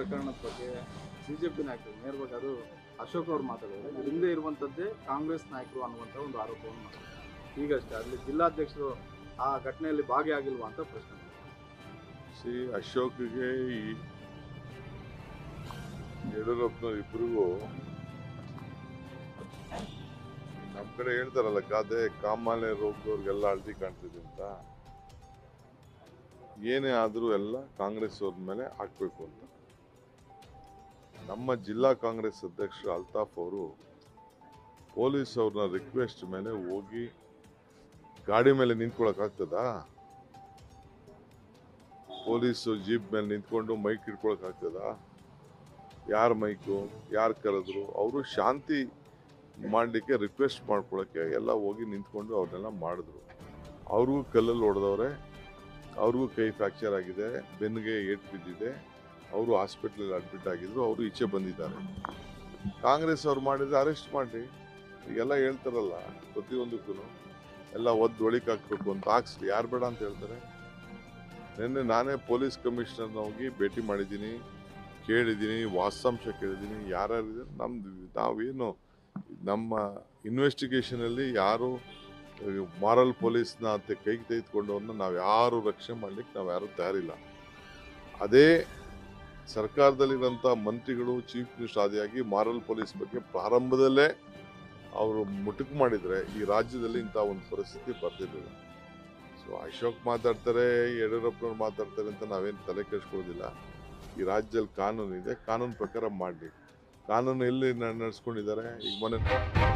ಪ್ರಕರಣದ ಬಗ್ಗೆ ಬಿಜೆಪಿ ನಾಯಕರು ನೇರವಾಗಿ ಅದು ಅಶೋಕ್ ಅವರು ಮಾತಾಡಿದ್ದಾರೆ ಇದ್ರ ಹಿಂದೆ ಇರುವಂತದ್ದೇ ಕಾಂಗ್ರೆಸ್ ನಾಯಕರು ಅನ್ನುವಂಥ ಒಂದು ಆರೋಪವನ್ನು ಮಾಡಿದ್ದಾರೆ ಈಗಷ್ಟೇ ಅಲ್ಲಿ ಜಿಲ್ಲಾಧ್ಯಕ್ಷರು ಆ ಘಟನೆಯಲ್ಲಿ ಭಾಗಿಯಾಗಿಲ್ವಾ ಅಂತ ಪ್ರಶ್ನೆ ಸಿ ಅಶೋಕ್ಗೆ ಈ ಯಡಿಯೂರಪ್ಪನವ್ರು ಇಬ್ಬರಿಗೂ ನಮ್ಮ ಕಡೆ ಹೇಳ್ತಾರಲ್ಲ ಗಾದೆ ಕಾಮಾಲೆ ರೋಗದವ್ರಿಗೆಲ್ಲ ಹಳದಿ ಕಾಣ್ತಿದೆ ಅಂತ ಏನೇ ಆದರೂ ಎಲ್ಲ ಕಾಂಗ್ರೆಸ್ ಅವ್ರ ಮೇಲೆ ಹಾಕ್ಬೇಕು ಅಂತ ನಮ್ಮ ಜಿಲ್ಲಾ ಕಾಂಗ್ರೆಸ್ ಅಧ್ಯಕ್ಷರು ಅಲ್ತಾಫ್ ಅವರು ಪೊಲೀಸ್ ಅವ್ರನ್ನ ರಿಕ್ವೆಸ್ಟ್ ಮೇಲೆ ಹೋಗಿ ಗಾಡಿ ಮೇಲೆ ನಿಂತ್ಕೊಳಕ್ಕಾಗ್ತದಾ ಪೊಲೀಸು ಜೀಪ್ ಮೇಲೆ ನಿಂತ್ಕೊಂಡು ಮೈಕ್ ಇಟ್ಕೊಳಕ್ ಆಗ್ತದ ಯಾರ ಮೈಕು ಯಾರು ಕರೆದ್ರು ಅವರು ಶಾಂತಿ ಮಾಡಲಿಕ್ಕೆ ರಿಕ್ವೆಸ್ಟ್ ಮಾಡ್ಕೊಳಕ್ಕೆ ಎಲ್ಲ ಹೋಗಿ ನಿಂತ್ಕೊಂಡು ಅವ್ರನ್ನೆಲ್ಲ ಮಾಡಿದ್ರು ಅವ್ರಿಗೂ ಕಲ್ಲಲ್ಲಿ ಹೊಡೆದವ್ರೆ ಅವ್ರಿಗೂ ಕೈ ಫ್ರ್ಯಾಕ್ಚರ್ ಆಗಿದೆ ಬೆನ್ನಿಗೆ ಏಟ್ ಬಿದ್ದಿದೆ ಅವರು ಹಾಸ್ಪಿಟ್ಲಲ್ಲಿ ಅಡ್ಮಿಟ್ ಆಗಿದ್ರು ಅವರು ಈಚೆ ಬಂದಿದ್ದಾರೆ ಕಾಂಗ್ರೆಸ್ ಅವ್ರು ಮಾಡಿದ್ರೆ ಅರೆಸ್ಟ್ ಮಾಡಿ ಈಗೆಲ್ಲ ಹೇಳ್ತಾರಲ್ಲ ಪ್ರತಿಯೊಂದಕ್ಕೂ ಎಲ್ಲ ಒದ್ದು ಒಳಿಕ್ ಹಾಕ್ಬೇಕು ಅಂತ ಹಾಕ್ಸ್ಲಿ ಯಾರು ಬೇಡ ಅಂತ ಹೇಳ್ತಾರೆ ನಿನ್ನೆ ನಾನೇ ಪೊಲೀಸ್ ಕಮಿಷನರ್ನ ಹೋಗಿ ಭೇಟಿ ಮಾಡಿದ್ದೀನಿ ಕೇಳಿದ್ದೀನಿ ವಾಸ್ತವಾಂಶ ಕೇಳಿದ್ದೀನಿ ಯಾರ್ಯಾರಿದೆ ನಮ್ದು ನಾವೇನು ನಮ್ಮ ಇನ್ವೆಸ್ಟಿಗೇಷನಲ್ಲಿ ಯಾರು ಮಾರಲ್ ಪೊಲೀಸ್ನ ಅಂತ ಕೈಗೆ ತೆಗೆದುಕೊಂಡವ್ರನ್ನ ನಾವು ಯಾರು ರಕ್ಷಣೆ ಮಾಡ್ಲಿಕ್ಕೆ ನಾವು ಯಾರು ತಯಾರಿಲ್ಲ ಅದೇ ಸರ್ಕಾರದಲ್ಲಿರೋಂಥ ಮಂತ್ರಿಗಳು ಚೀಫ್ ಮಿನಿಸ್ಟರ್ ಆದಿಯಾಗಿ ಮಾರಲ್ ಪೊಲೀಸ್ ಬಗ್ಗೆ ಪ್ರಾರಂಭದಲ್ಲೇ ಅವರು ಮುಟುಕು ಮಾಡಿದರೆ ಈ ರಾಜ್ಯದಲ್ಲಿ ಇಂಥ ಒಂದು ಪರಿಸ್ಥಿತಿ ಬರ್ತಿರ್ಲಿಲ್ಲ ಸೊ ಅಶೋಕ್ ಮಾತಾಡ್ತಾರೆ ಯಡಿಯೂರಪ್ಪನವ್ರು ಮಾತಾಡ್ತಾರೆ ಅಂತ ನಾವೇನು ತಲೆ ಕೆಡಿಸ್ಕೊಳ್ಳೋದಿಲ್ಲ ಈ ರಾಜ್ಯದಲ್ಲಿ ಕಾನೂನು ಇದೆ ಕಾನೂನು ಪ್ರಕಾರ ಮಾಡಲಿ ಕಾನೂನು ಎಲ್ಲಿ ನಡೆಸ್ಕೊಂಡಿದ್ದಾರೆ ಈಗ ಮೊನ್ನೆ